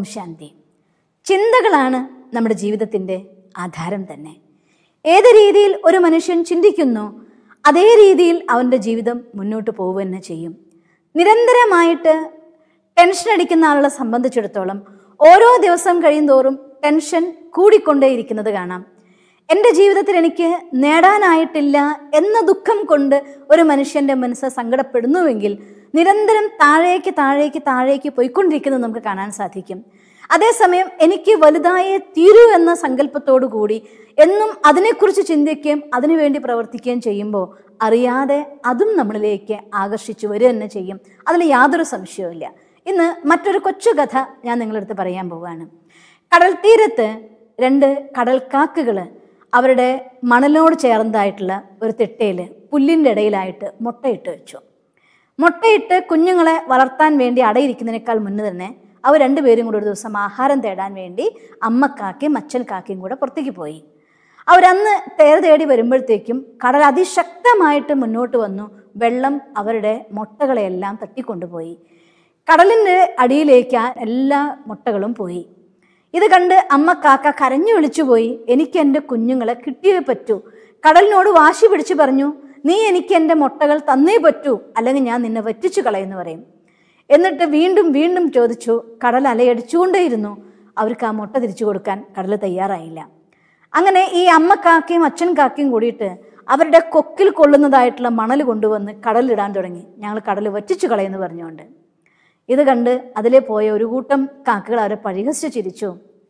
ശാന്തി ചിന്തകളാണ് നമ്മുടെ ജീവിതത്തിൻ്റെ ആധാരം തന്നെ ഏത് രീതിയിൽ ഒരു മനുഷ്യൻ ചിന്തിക്കുന്നു അതേ രീതിയിൽ അവൻ്റെ ജീവിതം മുന്നോട്ട് പോവുക തന്നെ ചെയ്യും നിരന്തരമായിട്ട് ടെൻഷൻ അടിക്കുന്ന ആളുകളെ സംബന്ധിച്ചിടത്തോളം ഓരോ ദിവസം കഴിയുന്തോറും ടെൻഷൻ കൂടിക്കൊണ്ടേയിരിക്കുന്നത് കാണാം എൻ്റെ ജീവിതത്തിൽ എനിക്ക് നേടാനായിട്ടില്ല എന്ന ദുഃഖം കൊണ്ട് ഒരു മനുഷ്യൻ്റെ മനസ്സ് സങ്കടപ്പെടുന്നുവെങ്കിൽ നിരന്തരം താഴേക്ക് താഴേക്ക് താഴേക്ക് പോയിക്കൊണ്ടിരിക്കുന്നത് നമുക്ക് കാണാൻ സാധിക്കും അതേസമയം എനിക്ക് വലുതായേ തീരൂ എന്ന സങ്കല്പത്തോടു കൂടി എന്നും അതിനെക്കുറിച്ച് ചിന്തിക്കുകയും അതിനുവേണ്ടി പ്രവർത്തിക്കുകയും ചെയ്യുമ്പോൾ അറിയാതെ അതും നമ്മളിലേക്ക് ആകർഷിച്ചു വരിക തന്നെ ചെയ്യും അതിൽ യാതൊരു സംശയവുമില്ല ഇന്ന് മറ്റൊരു കൊച്ചു കഥ ഞാൻ നിങ്ങളടുത്ത് പറയാൻ പോവുകയാണ് കടൽ തീരത്ത് രണ്ട് കടൽക്കാക്കുകൾ അവരുടെ മണലോട് ചേർന്നതായിട്ടുള്ള ഒരു തിട്ടയിൽ പുല്ലിൻ്റെ ഇടയിലായിട്ട് മുട്ടയിട്ട് വെച്ചു മുട്ടയിട്ട് കുഞ്ഞുങ്ങളെ വളർത്താൻ വേണ്ടി അടയിരിക്കുന്നതിനേക്കാൾ മുന്നേ തന്നെ അവർ രണ്ടുപേരും കൂടെ ഒരു ദിവസം ആഹാരം തേടാൻ വേണ്ടി അമ്മക്കാക്കയും അച്ഛൻ കാക്കയും കൂടെ പുറത്തേക്ക് പോയി അവരന്ന് തേർ തേടി വരുമ്പോഴത്തേക്കും കടൽ അതിശക്തമായിട്ട് മുന്നോട്ട് വന്നു വെള്ളം അവരുടെ മുട്ടകളെയെല്ലാം തട്ടിക്കൊണ്ടുപോയി കടലിൻ്റെ അടിയിലേക്ക് ആ എല്ലാ മുട്ടകളും പോയി ഇത് കണ്ട് അമ്മ കാക്ക കരഞ്ഞു വിളിച്ചുപോയി എനിക്ക് എൻ്റെ കുഞ്ഞുങ്ങളെ കിട്ടിയേ പറ്റൂ കടലിനോട് വാശി പിടിച്ചു പറഞ്ഞു നീ എനിക്ക് എൻ്റെ മുട്ടകൾ തന്നേ പറ്റൂ അല്ലെങ്കിൽ ഞാൻ നിന്നെ വറ്റിച്ചു കളയെന്ന് പറയും എന്നിട്ട് വീണ്ടും വീണ്ടും ചോദിച്ചു കടൽ അലയടിച്ചുകൊണ്ടേയിരുന്നു അവർക്ക് ആ മുട്ട തിരിച്ചു കൊടുക്കാൻ കടൽ തയ്യാറായില്ല അങ്ങനെ ഈ അമ്മ കാക്കയും അച്ഛൻ കാക്കയും കൂടിയിട്ട് അവരുടെ കൊക്കിൽ കൊള്ളുന്നതായിട്ടുള്ള മണൽ കൊണ്ടുവന്ന് കടലിടാൻ തുടങ്ങി ഞങ്ങൾ കടൽ വറ്റിച്ചു കളയെന്ന് പറഞ്ഞുകൊണ്ട് ഇത് കണ്ട് അതിലെ പോയ ഒരു കൂട്ടം കാക്കകൾ അവരെ പരിഹസിച്ച് ചിരിച്ചു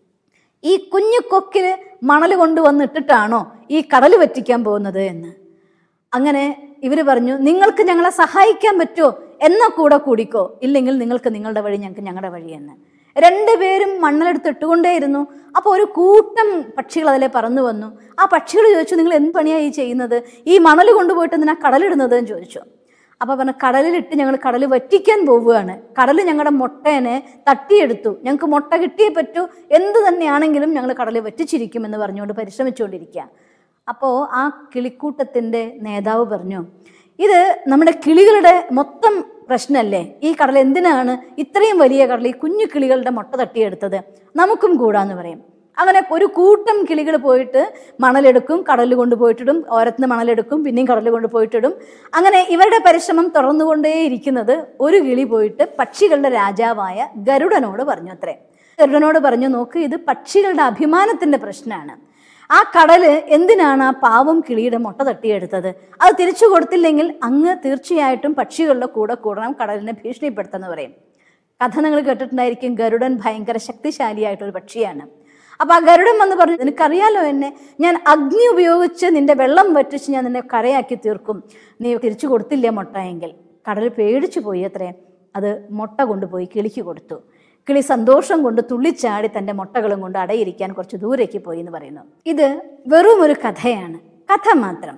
ഈ കുഞ്ഞു കൊക്കിൽ മണൽ കൊണ്ടുവന്നിട്ടിട്ടാണോ ഈ കടൽ വറ്റിക്കാൻ പോകുന്നത് എന്ന് അങ്ങനെ ഇവർ പറഞ്ഞു നിങ്ങൾക്ക് ഞങ്ങളെ സഹായിക്കാൻ പറ്റുമോ എന്നാ കൂടെ കൂടിക്കോ ഇല്ലെങ്കിൽ നിങ്ങൾക്ക് നിങ്ങളുടെ വഴി ഞങ്ങൾക്ക് ഞങ്ങളുടെ വഴി എന്ന് രണ്ടുപേരും മണ്ണലെടുത്ത് ഇട്ടുകൊണ്ടേയിരുന്നു അപ്പോൾ ഒരു കൂട്ടം പക്ഷികൾ അതിലെ പറന്നു വന്നു ആ പക്ഷികൾ ചോദിച്ചു നിങ്ങൾ എന്ത് പണിയായി ചെയ്യുന്നത് ഈ മണൽ കൊണ്ടുപോയിട്ട് എന്തിനാ കടലിടുന്നത് എന്ന് ചോദിച്ചു അപ്പോൾ പറഞ്ഞു കടലിലിട്ട് ഞങ്ങൾ കടൽ വറ്റിക്കാൻ പോവുകയാണ് കടൽ ഞങ്ങളുടെ മുട്ടേനെ തട്ടിയെടുത്തു ഞങ്ങൾക്ക് മുട്ട കിട്ടിയേ പറ്റൂ എന്ത് തന്നെയാണെങ്കിലും ഞങ്ങൾ കടൽ വറ്റിച്ചിരിക്കുമെന്ന് പറഞ്ഞുകൊണ്ട് പരിശ്രമിച്ചുകൊണ്ടിരിക്കുക അപ്പോൾ ആ കിളിക്കൂട്ടത്തിൻ്റെ നേതാവ് പറഞ്ഞു ഇത് നമ്മുടെ കിളികളുടെ മൊത്തം പ്രശ്നമല്ലേ ഈ കടൽ എന്തിനാണ് ഇത്രയും വലിയ കടൽ ഈ കുഞ്ഞു കിളികളുടെ മുട്ട തട്ടിയെടുത്തത് നമുക്കും കൂടാന്ന് പറയും അങ്ങനെ ഒരു കൂട്ടം കിളികൾ പോയിട്ട് മണലെടുക്കും കടൽ കൊണ്ടുപോയിട്ടിടും ഓരത്തിന് മണലെടുക്കും പിന്നെയും കടൽ കൊണ്ടുപോയിട്ടിടും അങ്ങനെ ഇവരുടെ പരിശ്രമം തുറന്നുകൊണ്ടേയിരിക്കുന്നത് ഒരു കിളി പോയിട്ട് പക്ഷികളുടെ രാജാവായ ഗരുഡനോട് പറഞ്ഞു അത്രേ ഗരുഡനോട് പറഞ്ഞു നോക്ക് ഇത് പക്ഷികളുടെ അഭിമാനത്തിന്റെ പ്രശ്നമാണ് ആ കടല് എന്തിനാണ് ആ പാവം കിളിയുടെ മുട്ട തട്ടിയെടുത്തത് അത് തിരിച്ചു കൊടുത്തില്ലെങ്കിൽ അങ്ങ് തീർച്ചയായിട്ടും പക്ഷികളുടെ കൂടെ കൂടണം കടലിനെ ഭീഷണിപ്പെടുത്തെന്ന് പറയും കഥ നിങ്ങൾ കേട്ടിട്ടുണ്ടായിരിക്കും ഗരുഡൻ ഭയങ്കര ശക്തിശാലിയായിട്ടൊരു പക്ഷിയാണ് അപ്പൊ ആ ഗരുഡൻ വന്ന് പറഞ്ഞു നിനക്കറിയാലോ എന്നെ ഞാൻ അഗ്നി ഉപയോഗിച്ച് നിന്റെ വെള്ളം വറ്റിച്ച് ഞാൻ നിന്നെ കരയാക്കി തീർക്കും നീ തിരിച്ചു കൊടുത്തില്ല മുട്ട എങ്കിൽ കടൽ പേടിച്ചു പോയി അത്രേ അത് മുട്ട കൊണ്ടുപോയി കിളിക്ക് കൊടുത്തു കിളി സന്തോഷം കൊണ്ട് തുള്ളിച്ചാടി തൻ്റെ മുട്ടകളും കൊണ്ട് അടയിരിക്കാൻ കുറച്ച് ദൂരേക്ക് പോയി എന്ന് പറയുന്നു ഇത് വെറും ഒരു കഥയാണ് കഥ മാത്രം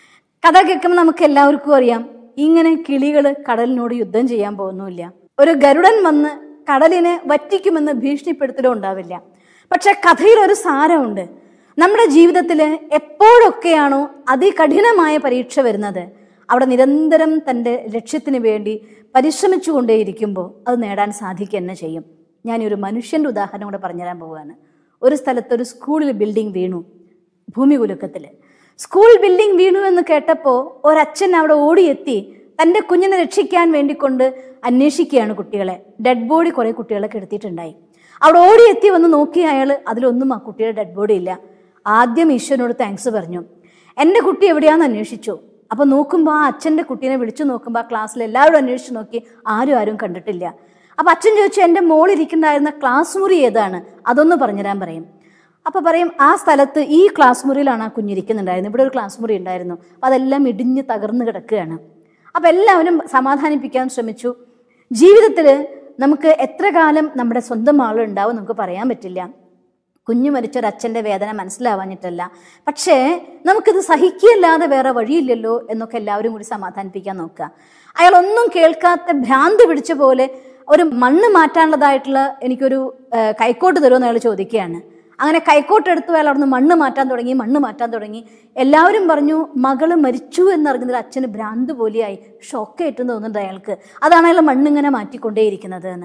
കഥ കേൾക്കുമ്പോൾ നമുക്ക് എല്ലാവർക്കും അറിയാം ഇങ്ങനെ കിളികൾ കടലിനോട് യുദ്ധം ചെയ്യാൻ പോകുന്നില്ല ഒരു ഗരുഡൻ വന്ന് കടലിനെ വറ്റിക്കുമെന്ന് ഭീഷണിപ്പെടുത്തലും ഉണ്ടാവില്ല പക്ഷെ കഥയിൽ ഒരു സാരമുണ്ട് നമ്മുടെ ജീവിതത്തിൽ എപ്പോഴൊക്കെയാണോ അതികഠിനമായ പരീക്ഷ വരുന്നത് അവിടെ നിരന്തരം തൻ്റെ ലക്ഷ്യത്തിന് വേണ്ടി പരിശ്രമിച്ചുകൊണ്ടേയിരിക്കുമ്പോൾ അത് നേടാൻ സാധിക്കുക തന്നെ ചെയ്യും ഞാനൊരു മനുഷ്യൻ്റെ ഉദാഹരണം കൂടെ പറഞ്ഞുതരാൻ പോവുകയാണ് ഒരു സ്ഥലത്ത് ഒരു സ്കൂളിൽ ബിൽഡിംഗ് വീണു ഭൂമി കുലുക്കത്തിൽ സ്കൂൾ ബിൽഡിംഗ് വീണു എന്ന് കേട്ടപ്പോൾ ഒരച്ഛൻ അവിടെ ഓടിയെത്തി തൻ്റെ കുഞ്ഞിനെ രക്ഷിക്കാൻ വേണ്ടിക്കൊണ്ട് അന്വേഷിക്കുകയാണ് കുട്ടികളെ ഡെഡ് ബോഡി കുറേ കുട്ടികളെ കെടുത്തിയിട്ടുണ്ടായി അവിടെ ഓടിയെത്തി വന്ന് നോക്കിയ അയാൾ അതിലൊന്നും ആ കുട്ടിയുടെ ഡെഡ് ബോഡി ഇല്ല ആദ്യം ഈശ്വരനോട് താങ്ക്സ് പറഞ്ഞു എൻ്റെ കുട്ടി എവിടെയാണെന്ന് അന്വേഷിച്ചു അപ്പോൾ നോക്കുമ്പോൾ ആ അച്ഛൻ്റെ കുട്ടീനെ വിളിച്ചു നോക്കുമ്പോൾ ആ ക്ലാസ്സിൽ എല്ലാവരും അന്വേഷിച്ച് നോക്കി ആരും ആരും കണ്ടിട്ടില്ല അപ്പോൾ അച്ഛൻ ചോദിച്ചു എൻ്റെ മോളിരിക്കുന്നുണ്ടായിരുന്ന ക്ലാസ് മുറി ഏതാണ് അതൊന്ന് പറഞ്ഞുതരാൻ പറയും അപ്പോൾ പറയും ആ സ്ഥലത്ത് ഈ ക്ലാസ് മുറിയിലാണ് ആ കുഞ്ഞിരിക്കുന്നുണ്ടായിരുന്നത് ഇവിടെ ഒരു ക്ലാസ് മുറി ഉണ്ടായിരുന്നു അപ്പോൾ അതെല്ലാം ഇടിഞ്ഞ് തകർന്ന് കിടക്കുകയാണ് അപ്പോൾ എല്ലാവരും സമാധാനിപ്പിക്കാൻ ശ്രമിച്ചു ജീവിതത്തിൽ നമുക്ക് എത്ര കാലം നമ്മുടെ സ്വന്തം ആളുണ്ടാവും നമുക്ക് പറയാൻ പറ്റില്ല കുഞ്ഞു മരിച്ചൊരച്ഛൻ്റെ വേദന മനസ്സിലാവാഞ്ഞിട്ടല്ല പക്ഷേ നമുക്കിത് സഹിക്കുകയല്ലാതെ വേറെ വഴിയില്ലല്ലോ എന്നൊക്കെ എല്ലാവരും കൂടി സമാധാനിപ്പിക്കാൻ നോക്കുക അയാൾ ഒന്നും കേൾക്കാത്ത ഭ്രാന്ത് പിടിച്ച പോലെ ഒരു മണ്ണ് മാറ്റാനുള്ളതായിട്ടുള്ള എനിക്കൊരു ആ, കൈക്കോട്ട് തരുമെന്ന് അയാൾ ചോദിക്കുകയാണ് അങ്ങനെ കൈക്കോട്ട് എടുത്തു അയാൾ അവിടുന്ന് മണ്ണ് മാറ്റാൻ തുടങ്ങി മണ്ണ് മാറ്റാൻ തുടങ്ങി എല്ലാവരും പറഞ്ഞു മകള് മരിച്ചു എന്നറിഞ്ഞതിൽ അച്ഛന് ഭ്രാന്ത് പോലെയായി ഷോക്കേറ്റെന്ന് തോന്നുന്നുണ്ട് അയാൾക്ക് അതാണ് അയാൾ മണ്ണിങ്ങനെ മാറ്റിക്കൊണ്ടേയിരിക്കുന്നത് എന്ന്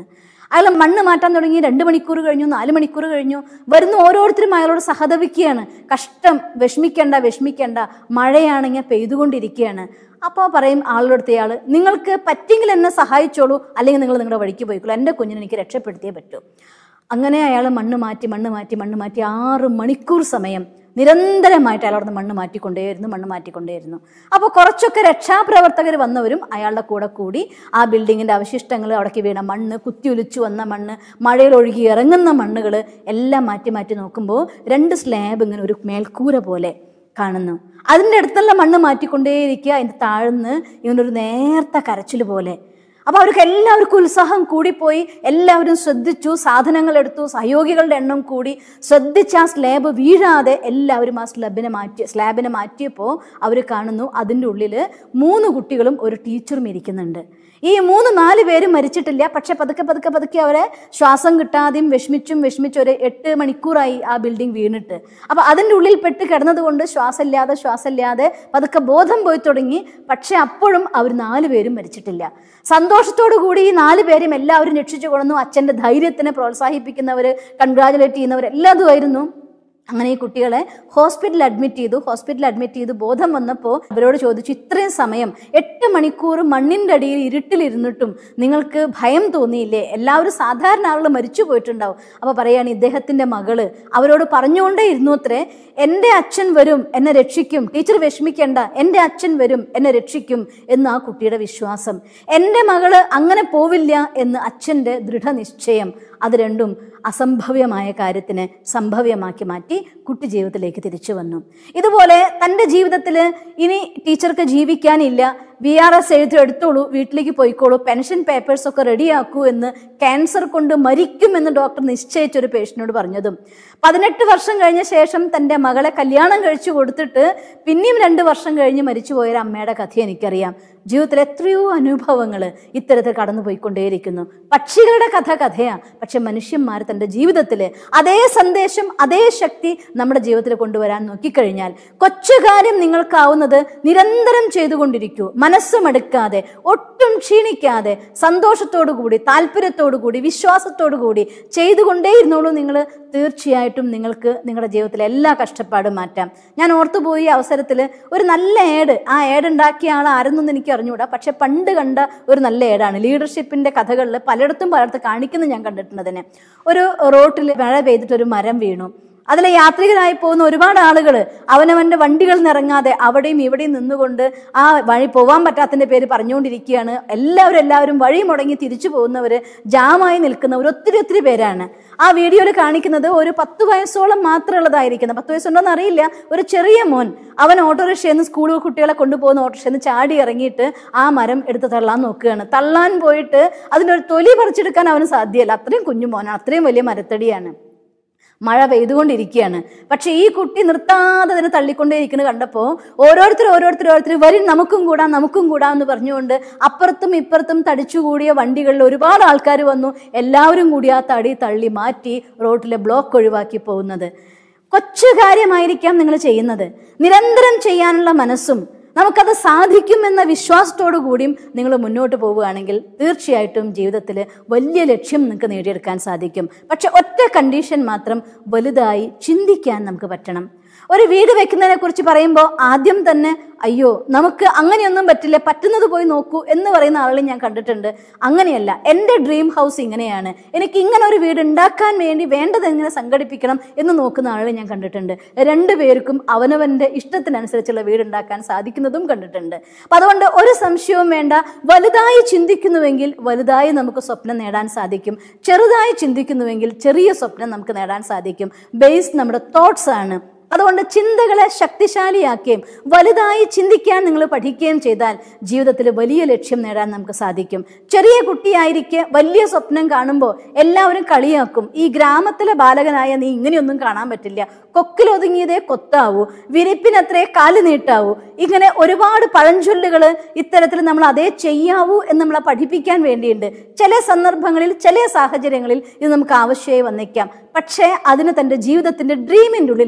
അയാൾ മണ്ണ് മാറ്റാൻ തുടങ്ങി രണ്ട് മണിക്കൂർ കഴിഞ്ഞു നാല് മണിക്കൂർ കഴിഞ്ഞു വരുന്ന ഓരോരുത്തരും അയാളോട് സഹതപിക്കുകയാണ് കഷ്ടം വിഷമിക്കണ്ട വിഷമിക്കണ്ട മഴയാണെങ്കിൽ പെയ്തുകൊണ്ടിരിക്കുകയാണ് അപ്പോൾ പറയും ആളോടത്തെ ആൾ നിങ്ങൾക്ക് പറ്റെങ്കിൽ എന്നെ സഹായിച്ചോളൂ അല്ലെങ്കിൽ നിങ്ങൾ നിങ്ങളുടെ വഴിക്ക് പോയിക്കോളൂ എൻ്റെ കുഞ്ഞിനെ എനിക്ക് രക്ഷപ്പെടുത്തിയേ പറ്റൂ അങ്ങനെ അയാൾ മണ്ണ് മാറ്റി മണ്ണ് മാറ്റി മണ്ണ് മാറ്റി ആറ് മണിക്കൂർ സമയം നിരന്തരമായിട്ട് അയാൾ അവിടുന്ന് മണ്ണ് മാറ്റിക്കൊണ്ടേയിരുന്നു മണ്ണ് മാറ്റിക്കൊണ്ടേയിരുന്നു അപ്പോൾ കുറച്ചൊക്കെ രക്ഷാപ്രവർത്തകർ വന്നവരും അയാളുടെ കൂടെ കൂടി ആ ബിൽഡിങ്ങിൻ്റെ അവശിഷ്ടങ്ങൾ അവിടേക്ക് വീണ മണ്ണ് കുത്തിയൊലിച്ചു വന്ന മണ്ണ് മഴയിൽ ഒഴുകി ഇറങ്ങുന്ന മണ്ണുകൾ എല്ലാം മാറ്റി മാറ്റി നോക്കുമ്പോൾ രണ്ട് സ്ലാബ് ഇങ്ങനെ ഒരു മേൽക്കൂര പോലെ കാണുന്നു അതിൻ്റെ അടുത്തുള്ള മണ്ണ് മാറ്റിക്കൊണ്ടേയിരിക്കുക അതിൻ്റെ താഴ്ന്ന് ഇങ്ങനൊരു നേർത്ത കരച്ചിൽ പോലെ അപ്പോൾ അവർക്ക് എല്ലാവർക്കും ഉത്സാഹം കൂടിപ്പോയി എല്ലാവരും ശ്രദ്ധിച്ചു സാധനങ്ങൾ എടുത്തു സഹയോഗികളുടെ എണ്ണം കൂടി ശ്രദ്ധിച്ച് ആ സ്ലാബ് വീഴാതെ എല്ലാവരും ആ സ്ലാബിനെ മാറ്റി സ്ലാബിനെ മാറ്റിയപ്പോൾ അവർ കാണുന്നു അതിൻ്റെ ഉള്ളിൽ മൂന്ന് കുട്ടികളും ഒരു ടീച്ചറും ഇരിക്കുന്നുണ്ട് ഈ മൂന്ന് നാല് പേരും മരിച്ചിട്ടില്ല പക്ഷെ പതുക്കെ പതുക്കെ പതുക്കെ അവരെ ശ്വാസം കിട്ടാതെയും വിഷമിച്ചും വിഷമിച്ചും ഒരു എട്ട് മണിക്കൂറായി ആ ബിൽഡിംഗ് വീണിട്ട് അപ്പോൾ അതിൻ്റെ ഉള്ളിൽ പെട്ട് കിടന്നതുകൊണ്ട് ശ്വാസമില്ലാതെ ശ്വാസമില്ലാതെ പതുക്കെ ബോധം പോയി തുടങ്ങി പക്ഷെ അപ്പോഴും അവർ നാല് പേരും മരിച്ചിട്ടില്ല സന്തോഷത്തോടു കൂടി ഈ നാല് പേരും എല്ലാവരും രക്ഷിച്ചു കൊള്ളുന്നു അച്ഛൻ്റെ ധൈര്യത്തിനെ പ്രോത്സാഹിപ്പിക്കുന്നവർ കൺഗ്രാജുലേറ്റ് ചെയ്യുന്നവർ എല്ലാതുമായിരുന്നു അങ്ങനെ ഈ കുട്ടികളെ ഹോസ്പിറ്റലിൽ അഡ്മിറ്റ് ചെയ്തു ഹോസ്പിറ്റലിൽ അഡ്മിറ്റ് ചെയ്ത് ബോധം വന്നപ്പോൾ അവരോട് ചോദിച്ചു ഇത്രയും സമയം എട്ട് മണിക്കൂർ മണ്ണിൻ്റെ അടിയിൽ ഇരുട്ടിലിരുന്നിട്ടും നിങ്ങൾക്ക് ഭയം തോന്നിയില്ലേ എല്ലാവരും സാധാരണ ആളുകൾ മരിച്ചു പോയിട്ടുണ്ടാവും അപ്പോൾ പറയാണ് ഇദ്ദേഹത്തിൻ്റെ മകള് അവരോട് പറഞ്ഞുകൊണ്ടേ ഇരുന്നു അത്രേ എൻ്റെ അച്ഛൻ വരും എന്നെ രക്ഷിക്കും ടീച്ചർ വിഷമിക്കേണ്ട എൻ്റെ അച്ഛൻ വരും എന്നെ രക്ഷിക്കും എന്ന് ആ കുട്ടിയുടെ വിശ്വാസം എൻ്റെ മകള് അങ്ങനെ പോവില്ല എന്ന് അച്ഛൻ്റെ ദൃഢനിശ്ചയം അത് രണ്ടും അസംഭവ്യമായ കാര്യത്തിനെ സംഭവ്യമാക്കി മാറ്റി കുട്ടി ജീവിതത്തിലേക്ക് തിരിച്ചു വന്നു ഇതുപോലെ തൻ്റെ ജീവിതത്തിൽ ഇനി ടീച്ചർക്ക് ജീവിക്കാനില്ല വി ആർ എസ് എഴുതി എടുത്തോളൂ വീട്ടിലേക്ക് പോയിക്കോളൂ പെൻഷൻ പേപ്പേഴ്സ് ഒക്കെ റെഡിയാക്കൂ എന്ന് ക്യാൻസർ കൊണ്ട് മരിക്കുമെന്ന് ഡോക്ടർ നിശ്ചയിച്ചൊരു പേഷ്യനോട് പറഞ്ഞതും പതിനെട്ട് വർഷം കഴിഞ്ഞ ശേഷം തൻ്റെ മകളെ കല്യാണം കഴിച്ചു കൊടുത്തിട്ട് പിന്നെയും രണ്ട് വർഷം കഴിഞ്ഞ് മരിച്ചു പോയൊരു അമ്മയുടെ കഥ എനിക്കറിയാം ജീവിതത്തിൽ എത്രയോ അനുഭവങ്ങൾ ഇത്തരത്തിൽ കടന്നു പോയിക്കൊണ്ടേയിരിക്കുന്നു പക്ഷികളുടെ കഥ കഥയാണ് പക്ഷെ മനുഷ്യന്മാർ തൻ്റെ ജീവിതത്തിൽ അതേ സന്ദേശം അതേ ശക്തി നമ്മുടെ ജീവിതത്തിൽ കൊണ്ടുവരാൻ നോക്കിക്കഴിഞ്ഞാൽ കൊച്ചു കാര്യം നിങ്ങൾക്കാവുന്നത് നിരന്തരം ചെയ്തുകൊണ്ടിരിക്കൂ മനസ്സ് മടുക്കാതെ ഒട്ടും ക്ഷീണിക്കാതെ സന്തോഷത്തോടു കൂടി താല്പര്യത്തോടു കൂടി വിശ്വാസത്തോടു കൂടി ചെയ്തുകൊണ്ടേയിരുന്നോളൂ നിങ്ങൾ തീർച്ചയായിട്ടും നിങ്ങൾക്ക് നിങ്ങളുടെ ജീവിതത്തിലെ എല്ലാ കഷ്ടപ്പാടും മാറ്റാം ഞാൻ ഓർത്തുപോയി ഈ അവസരത്തിൽ ഒരു നല്ല ഏഡ് ആ ഏഡ് ഉണ്ടാക്കിയ ആൾ ആരെന്നൊന്നും എനിക്ക് അറിഞ്ഞുകൂടാ പക്ഷെ പണ്ട് കണ്ട ഒരു നല്ല ഏടാണ് ലീഡർഷിപ്പിന്റെ കഥകളിൽ പലയിടത്തും പലയിടത്ത് കാണിക്കുന്നത് ഞാൻ കണ്ടിട്ടുണ്ട് അതിനെ ഒരു റോട്ടിൽ മഴ പെയ്തിട്ട് ഒരു മരം വീണു അതിലെ യാത്രികരായി പോകുന്ന ഒരുപാട് ആളുകൾ അവനവന്റെ വണ്ടികളിൽ നിറങ്ങാതെ അവിടെയും ഇവിടെയും നിന്നുകൊണ്ട് ആ വഴി പോവാൻ പറ്റാത്തതിന്റെ പേര് പറഞ്ഞുകൊണ്ടിരിക്കുകയാണ് എല്ലാവരും എല്ലാവരും വഴി മുടങ്ങി തിരിച്ചു പോകുന്നവർ ജാമായി നിൽക്കുന്നവർ ഒത്തിരി ഒത്തിരി പേരാണ് ആ വീഡിയോയിൽ കാണിക്കുന്നത് ഒരു പത്ത് വയസ്സോളം മാത്രമുള്ളതായിരിക്കുന്നത് പത്ത് വയസ്സുണ്ടോന്ന് അറിയില്ല ഒരു ചെറിയ മോൻ അവൻ ഓട്ടോറിക്ഷയിൽ നിന്ന് സ്കൂൾ കുട്ടികളെ കൊണ്ടുപോകുന്ന ഓട്ടോറിക്ഷയിൽ നിന്ന് ചാടി ഇറങ്ങിയിട്ട് ആ മരം എടുത്ത് തള്ളാൻ നോക്കുകയാണ് തള്ളാൻ പോയിട്ട് അതിൻ്റെ ഒരു തൊലി പറിച്ചെടുക്കാൻ അവന് സാധ്യമല്ല അത്രയും കുഞ്ഞു മോനാണ് അത്രയും വലിയ മരത്തടിയാണ് മഴ പെയ്തുകൊണ്ടിരിക്കുകയാണ് പക്ഷെ ഈ കുട്ടി നിർത്താതെ അതിനെ തള്ളിക്കൊണ്ടേയിരിക്കുന്നത് കണ്ടപ്പോൾ ഓരോരുത്തർ ഓരോരുത്തർ ഓരോരുത്തർ വരും നമുക്കും കൂടാം നമുക്കും കൂടാം എന്ന് പറഞ്ഞുകൊണ്ട് അപ്പുറത്തും ഇപ്പുറത്തും തടിച്ചുകൂടിയ വണ്ടികളിൽ ഒരുപാട് ആൾക്കാർ വന്നു എല്ലാവരും കൂടി ആ തടി തള്ളി മാറ്റി റോഡിലെ ബ്ലോക്ക് ഒഴിവാക്കി പോകുന്നത് കൊച്ചു കാര്യമായിരിക്കാം നിങ്ങൾ ചെയ്യുന്നത് നിരന്തരം ചെയ്യാനുള്ള മനസ്സും നമുക്കത് സാധിക്കുമെന്ന വിശ്വാസത്തോടു കൂടിയും നിങ്ങൾ മുന്നോട്ട് പോവുകയാണെങ്കിൽ തീർച്ചയായിട്ടും ജീവിതത്തിൽ വലിയ ലക്ഷ്യം നിങ്ങൾക്ക് നേടിയെടുക്കാൻ സാധിക്കും പക്ഷെ ഒറ്റ കണ്ടീഷൻ മാത്രം വലുതായി ചിന്തിക്കാൻ നമുക്ക് പറ്റണം ഒരു വീട് വെക്കുന്നതിനെ കുറിച്ച് പറയുമ്പോൾ ആദ്യം തന്നെ അയ്യോ നമുക്ക് അങ്ങനെയൊന്നും പറ്റില്ല പറ്റുന്നത് പോയി നോക്കൂ എന്ന് പറയുന്ന ആളുകളെ ഞാൻ കണ്ടിട്ടുണ്ട് അങ്ങനെയല്ല എൻ്റെ ഡ്രീം ഹൗസ് ഇങ്ങനെയാണ് എനിക്ക് ഇങ്ങനെ ഒരു വീട് ഉണ്ടാക്കാൻ വേണ്ടി വേണ്ടത് എങ്ങനെ സംഘടിപ്പിക്കണം എന്ന് നോക്കുന്ന ആളുകളെ ഞാൻ കണ്ടിട്ടുണ്ട് രണ്ടു പേർക്കും അവനവൻ്റെ ഇഷ്ടത്തിനനുസരിച്ചുള്ള വീട് ഉണ്ടാക്കാൻ സാധിക്കുന്നതും കണ്ടിട്ടുണ്ട് അപ്പം അതുകൊണ്ട് ഒരു സംശയവും വേണ്ട വലുതായി ചിന്തിക്കുന്നുവെങ്കിൽ വലുതായി നമുക്ക് സ്വപ്നം നേടാൻ സാധിക്കും ചെറുതായി ചിന്തിക്കുന്നുവെങ്കിൽ ചെറിയ സ്വപ്നം നമുക്ക് നേടാൻ സാധിക്കും ബേസ് നമ്മുടെ തോട്ട്സ് ആണ് അതുകൊണ്ട് ചിന്തകളെ ശക്തിശാലിയാക്കുകയും വലുതായി ചിന്തിക്കാൻ നിങ്ങൾ പഠിക്കുകയും ചെയ്താൽ ജീവിതത്തിൽ വലിയ ലക്ഷ്യം നേടാൻ നമുക്ക് സാധിക്കും ചെറിയ കുട്ടിയായിരിക്കെ വലിയ സ്വപ്നം കാണുമ്പോൾ എല്ലാവരും കളിയാക്കും ഈ ഗ്രാമത്തിലെ ബാലകനായ നീ ഇങ്ങനെയൊന്നും കാണാൻ പറ്റില്ല കൊക്കിലൊതുങ്ങിയതേ കൊത്താവൂ വിരിപ്പിനത്രേ കാല് നീട്ടാവൂ ഇങ്ങനെ ഒരുപാട് പഴഞ്ചൊല്ലുകൾ ഇത്തരത്തിൽ നമ്മൾ അതേ ചെയ്യാവൂ എന്ന് നമ്മളെ പഠിപ്പിക്കാൻ വേണ്ടിയുണ്ട് ചില സന്ദർഭങ്ങളിൽ ചില സാഹചര്യങ്ങളിൽ ഇത് നമുക്ക് ആവശ്യമായി വന്നേക്കാം പക്ഷേ അതിന് തൻ്റെ ജീവിതത്തിൻ്റെ ഡ്രീമിൻ്റെ ഉള്ളിലേക്ക്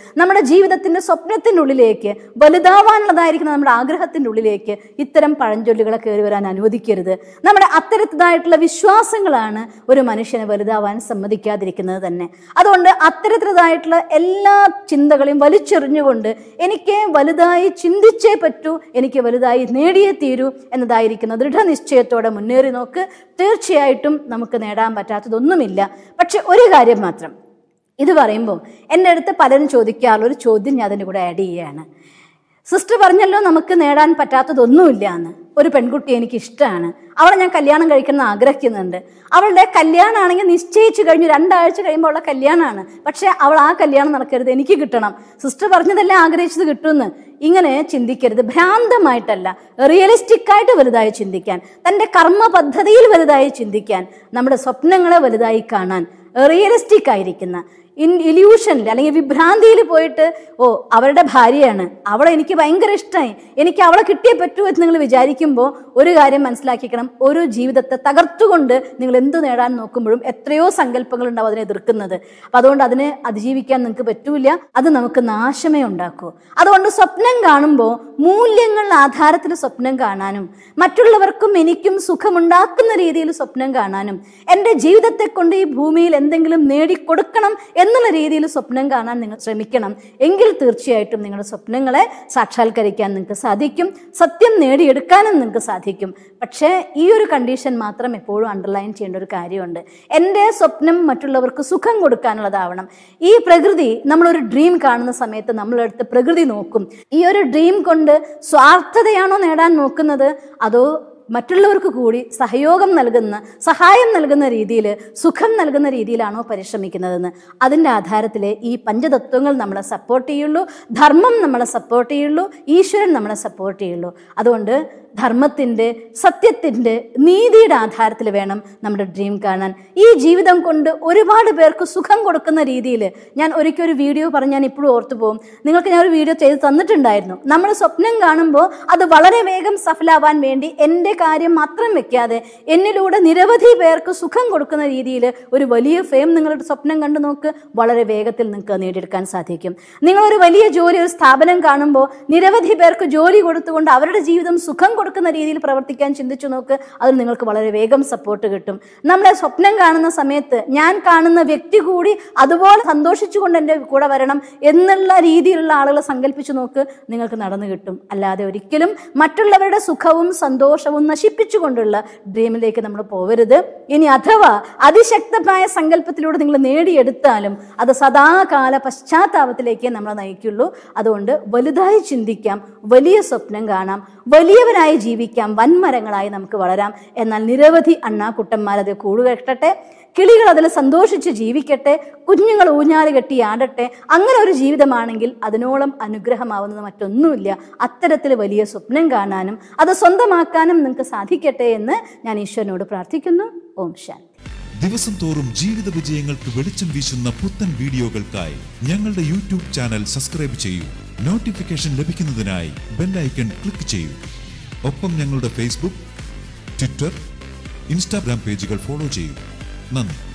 നമ്മുടെ ജീവിതത്തിന്റെ സ്വപ്നത്തിൻ്റെ ഉള്ളിലേക്ക് വലുതാവാനുള്ളതായിരിക്കുന്ന നമ്മുടെ ആഗ്രഹത്തിൻ്റെ ഉള്ളിലേക്ക് ഇത്തരം പഴഞ്ചൊല്ലുകളെ കയറി വരാൻ അനുവദിക്കരുത് നമ്മുടെ അത്തരത്തിലായിട്ടുള്ള വിശ്വാസങ്ങളാണ് ഒരു മനുഷ്യനെ വലുതാവാൻ സമ്മതിക്കാതിരിക്കുന്നത് തന്നെ അതുകൊണ്ട് അത്തരത്തിലതായിട്ടുള്ള എല്ലാ ചിന്തകളെയും വലിച്ചെറിഞ്ഞുകൊണ്ട് എനിക്ക് വലുതായി ചിന്തിച്ചേ പറ്റൂ എനിക്ക് വലുതായി നേടിയേ തീരൂ എന്നതായിരിക്കുന്ന ദൃഢനിശ്ചയത്തോടെ മുന്നേറി നോക്ക് തീർച്ചയായിട്ടും നമുക്ക് നേടാൻ പറ്റാത്തതൊന്നുമില്ല പക്ഷെ ഒരു കാര്യം മാത്രം ഇത് പറയുമ്പോൾ എൻ്റെ അടുത്ത് പലരും ചോദിക്കാറുള്ള ഒരു ചോദ്യം ഞാൻ അതിൻ്റെ കൂടെ ആഡ് ചെയ്യുകയാണ് സിസ്റ്റർ പറഞ്ഞല്ലോ നമുക്ക് നേടാൻ പറ്റാത്തതൊന്നുമില്ല എന്ന് ഒരു പെൺകുട്ടി എനിക്ക് ഇഷ്ടമാണ് അവളെ ഞാൻ കല്യാണം കഴിക്കണം എന്ന് ആഗ്രഹിക്കുന്നുണ്ട് അവളുടെ കല്യാണമാണെങ്കിൽ നിശ്ചയിച്ചു കഴിഞ്ഞ് രണ്ടാഴ്ച കഴിയുമ്പോൾ ഉള്ള കല്യാണമാണ് പക്ഷേ അവൾ ആ കല്യാണം നടക്കരുത് എനിക്ക് കിട്ടണം സിസ്റ്റർ പറഞ്ഞതെല്ലാം ആഗ്രഹിച്ചത് കിട്ടുമെന്ന് ഇങ്ങനെ ചിന്തിക്കരുത് ഭ്രാന്തമായിട്ടല്ല റിയലിസ്റ്റിക് ആയിട്ട് വലുതായി ചിന്തിക്കാൻ തൻ്റെ കർമ്മ പദ്ധതിയിൽ വലുതായി ചിന്തിക്കാൻ നമ്മുടെ സ്വപ്നങ്ങളെ വലുതായി കാണാൻ റിയലിസ്റ്റിക് ആയിരിക്കുന്ന ഇൻ ഇല്യൂഷനിൽ അല്ലെങ്കിൽ വിഭ്രാന്തിയിൽ പോയിട്ട് ഓ അവരുടെ ഭാര്യയാണ് അവളെ എനിക്ക് ഭയങ്കര ഇഷ്ടമായി എനിക്ക് അവളെ കിട്ടിയേ പറ്റൂ എന്ന് നിങ്ങൾ വിചാരിക്കുമ്പോൾ ഒരു കാര്യം മനസ്സിലാക്കിക്കണം ഒരു ജീവിതത്തെ തകർത്തുകൊണ്ട് നിങ്ങൾ എന്ത് നേടാൻ നോക്കുമ്പോഴും എത്രയോ സങ്കല്പങ്ങൾ ഉണ്ടാവും അതിനെ എതിർക്കുന്നത് അപ്പം അതുകൊണ്ട് അതിനെ അതിജീവിക്കാൻ നിങ്ങൾക്ക് പറ്റൂല അത് നമുക്ക് നാശമേ ഉണ്ടാക്കൂ അതുകൊണ്ട് സ്വപ്നം കാണുമ്പോൾ മൂല്യങ്ങൾ ആധാരത്തിൽ സ്വപ്നം കാണാനും മറ്റുള്ളവർക്കും എനിക്കും സുഖമുണ്ടാക്കുന്ന രീതിയിൽ സ്വപ്നം കാണാനും എൻ്റെ ജീവിതത്തെ കൊണ്ട് ഈ ഭൂമിയിൽ എന്തെങ്കിലും നേടിക്കൊടുക്കണം എന്നുള്ള രീതിയിൽ സ്വപ്നം കാണാൻ നിങ്ങൾ ശ്രമിക്കണം എങ്കിൽ തീർച്ചയായിട്ടും നിങ്ങളുടെ സ്വപ്നങ്ങളെ സാക്ഷാത്കരിക്കാൻ നിങ്ങൾക്ക് സാധിക്കും സത്യം നേടിയെടുക്കാനും നിങ്ങൾക്ക് സാധിക്കും പക്ഷേ ഈ ഒരു കണ്ടീഷൻ മാത്രം എപ്പോഴും അണ്ടർലൈൻ ചെയ്യേണ്ട ഒരു കാര്യമുണ്ട് എൻ്റെ സ്വപ്നം മറ്റുള്ളവർക്ക് സുഖം കൊടുക്കാനുള്ളതാവണം ഈ പ്രകൃതി നമ്മളൊരു ഡ്രീം കാണുന്ന സമയത്ത് നമ്മളെടുത്ത് പ്രകൃതി നോക്കും ഈ ഒരു ഡ്രീം കൊണ്ട് സ്വാർത്ഥതയാണോ നേടാൻ നോക്കുന്നത് അതോ മറ്റുള്ളവർക്ക് കൂടി സഹയോഗം നൽകുന്ന സഹായം നൽകുന്ന രീതിയിൽ സുഖം നൽകുന്ന രീതിയിലാണോ പരിശ്രമിക്കുന്നതെന്ന് അതിൻ്റെ ആധാരത്തിൽ ഈ പഞ്ചതത്വങ്ങൾ നമ്മളെ സപ്പോർട്ട് ചെയ്യുള്ളൂ ധർമ്മം നമ്മളെ സപ്പോർട്ട് ചെയ്യുള്ളൂ ഈശ്വരൻ നമ്മളെ സപ്പോർട്ട് ചെയ്യുള്ളൂ അതുകൊണ്ട് ധർമ്മത്തിൻ്റെ സത്യത്തിൻ്റെ നീതിയുടെ ആധാരത്തിൽ വേണം നമ്മുടെ ഡ്രീം കാണാൻ ഈ ജീവിതം കൊണ്ട് ഒരുപാട് പേർക്ക് സുഖം കൊടുക്കുന്ന രീതിയിൽ ഞാൻ ഒരിക്കൽ ഒരു വീഡിയോ പറഞ്ഞ് ഞാൻ ഇപ്പോഴും ഓർത്തു പോകും നിങ്ങൾക്ക് ഞാൻ ഒരു വീഡിയോ ചെയ്ത് തന്നിട്ടുണ്ടായിരുന്നു നമ്മൾ സ്വപ്നം കാണുമ്പോൾ അത് വളരെ വേഗം സഫലാവാൻ വേണ്ടി എൻ്റെ കാര്യം മാത്രം വെക്കാതെ എന്നിലൂടെ നിരവധി പേർക്ക് സുഖം കൊടുക്കുന്ന രീതിയിൽ ഒരു വലിയ ഫെയിം നിങ്ങളുടെ സ്വപ്നം കണ്ടു നോക്ക് വളരെ വേഗത്തിൽ നിങ്ങൾക്ക് നേടിയെടുക്കാൻ സാധിക്കും നിങ്ങളൊരു വലിയ ജോലി ഒരു സ്ഥാപനം കാണുമ്പോൾ നിരവധി പേർക്ക് ജോലി കൊടുത്തുകൊണ്ട് അവരുടെ ജീവിതം സുഖം കൊടുക്കുന്ന രീതിയിൽ പ്രവർത്തിക്കാൻ ചിന്തിച്ചു നോക്ക് അത് നിങ്ങൾക്ക് വളരെ വേഗം സപ്പോർട്ട് കിട്ടും നമ്മളെ സ്വപ്നം കാണുന്ന സമയത്ത് ഞാൻ കാണുന്ന വ്യക്തി കൂടി അതുപോലെ സന്തോഷിച്ചുകൊണ്ട് എൻ്റെ കൂടെ വരണം എന്നുള്ള രീതിയിലുള്ള ആളുകളെ സങ്കല്പിച്ചു നോക്ക് നിങ്ങൾക്ക് നടന്നു കിട്ടും അല്ലാതെ ഒരിക്കലും മറ്റുള്ളവരുടെ സുഖവും സന്തോഷവും നശിപ്പിച്ചുകൊണ്ടുള്ള ഡ്രീമിലേക്ക് നമ്മൾ പോവരുത് ഇനി അഥവാ അതിശക്തമായ സങ്കല്പത്തിലൂടെ നിങ്ങൾ നേടിയെടുത്താലും അത് സദാകാല പശ്ചാത്താപത്തിലേക്ക് നമ്മളെ നയിക്കുള്ളൂ അതുകൊണ്ട് വലുതായി ചിന്തിക്കാം വലിയ സ്വപ്നം കാണാം വലിയവരായി ജീവിക്കാം വൻമരങ്ങളായി നമുക്ക് വളരാം എന്നാൽ നിരവധി അണ്ണാക്കുട്ടന്മാരത് കൂടുകെട്ടട്ടെ കിളികൾ അതിൽ സന്തോഷിച്ച് ജീവിക്കട്ടെ കുഞ്ഞുങ്ങൾ ഊഞ്ഞാല് കെട്ടി ആടട്ടെ അങ്ങനെ ഒരു ജീവിതമാണെങ്കിൽ അതിനോളം അനുഗ്രഹമാവുന്നത് മറ്റൊന്നുമില്ല അത്തരത്തിൽ വലിയ സ്വപ്നം കാണാനും അത് സ്വന്തമാക്കാനും നിങ്ങൾക്ക് സാധിക്കട്ടെ എന്ന് ഞാൻ ഈശ്വരനോട് പ്രാർത്ഥിക്കുന്നു ഓം ശാന്തി ദിവസം തോറും ജീവിത വിജയങ്ങൾക്ക് വെളിച്ചം വീശുന്ന പുത്തൻ വീഡിയോകൾക്കായി ഞങ്ങളുടെ യൂട്യൂബ് ചാനൽ സബ്സ്ക്രൈബ് ചെയ്യൂ നോട്ടിഫിക്കേഷൻ ലഭിക്കുന്നതിനായി ബെല്ലൈക്കൺ ക്ലിക്ക് ചെയ്യൂ ഒപ്പം ഞങ്ങളുടെ ഫേസ്ബുക്ക് ട്വിറ്റർ ഇൻസ്റ്റാഗ്രാം പേജുകൾ ഫോളോ ചെയ്യൂ നന്ദി